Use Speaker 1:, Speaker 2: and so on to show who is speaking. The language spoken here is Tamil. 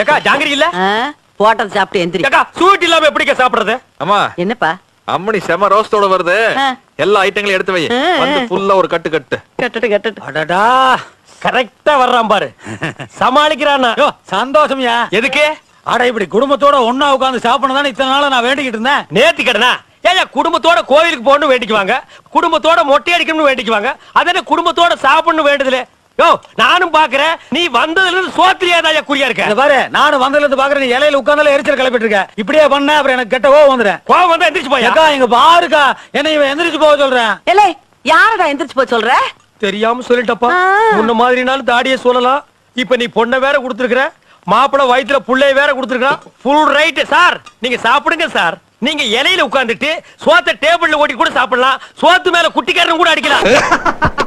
Speaker 1: ஏக்கா ஜாங்கிரி இல்ல
Speaker 2: ஆ, போட்டது சாப்பிட்டு எந்திரி
Speaker 1: ஏக்கா ஸ்வீட் இல்லாம எப்படிக்கா சாப்பிடுறது
Speaker 3: அம்மா
Speaker 2: என்னப்பா
Speaker 3: அம்மணி செம ரோஸ்டோட வருது
Speaker 2: ஆ.
Speaker 3: எல்லா ஐட்டங்களையும் எடுத்து வை
Speaker 2: ஆ, ஆ.
Speaker 3: வந்து ஃபுல்லா ஒரு கட்டு கட்டு
Speaker 2: கட்டட்டு கட்டட்டு
Speaker 1: அடடா கரெக்டா வர்றான் பாரு சமாளிக்கிறானா
Speaker 4: யோ சந்தோஷம்யா
Speaker 1: எதுக்கு
Speaker 4: அட இப்படி குடும்பத்தோட ஒண்ணா உட்கார்ந்து சாப்பிடணும் இத்தனை நாளா நான் வேண்டிக்கிட்டு இருந்தேன்
Speaker 1: நேத்தி கடனா ஏயா குடும்பத்தோட கோயிலுக்கு போகணும் வேண்டிக்குவாங்க குடும்பத்தோட மொட்டை அடிக்கணும்னு வேண்டிக்குவாங்க அதே குடும்பத்தோட சாப்பிடணும் வேண்டுதுல யோ நானும் பாக்குறேன் நீ வந்ததுல இருந்து சோத்திரியாதாயா குறியா
Speaker 4: இத
Speaker 1: இருக்க
Speaker 4: பாரு நானும் வந்ததுல இருந்து பாக்குறேன் நீ இலையில உட்கார்ந்தால எரிச்சல் கிளப்பிட்டு இருக்க இப்படியே பண்ண அப்புறம் எனக்கு கெட்ட கோவம் வந்துடுறேன்
Speaker 1: கோவம் வந்தா எந்திரிச்சு போயா
Speaker 4: அக்கா இங்க பாருக்கா என்ன இவன் எந்திரிச்சு போக சொல்றேன்
Speaker 2: ஏலே யாரடா எந்திரிச்சு போய் சொல்ற
Speaker 1: தெரியாம சொல்லிட்டப்பா
Speaker 2: ஆ.
Speaker 1: முன்ன மாதிரினாலும் தாடிய சொல்லலாம் இப்ப நீ பொண்ணை வேற கொடுத்துருக்குற மாப்பிள வயித்துல புள்ளைய வேற கொடுத்துருக்கான் ஃபுல் ரைட் சார் நீங்க சாப்பிடுங்க சார் நீங்க இலையில உட்கார்ந்துட்டு சோத்த டேபிள்ல ஓட்டி கூட சாப்பிடலாம் சோத்து மேல குட்டிக்காரன் கூட அடிக்கலாம்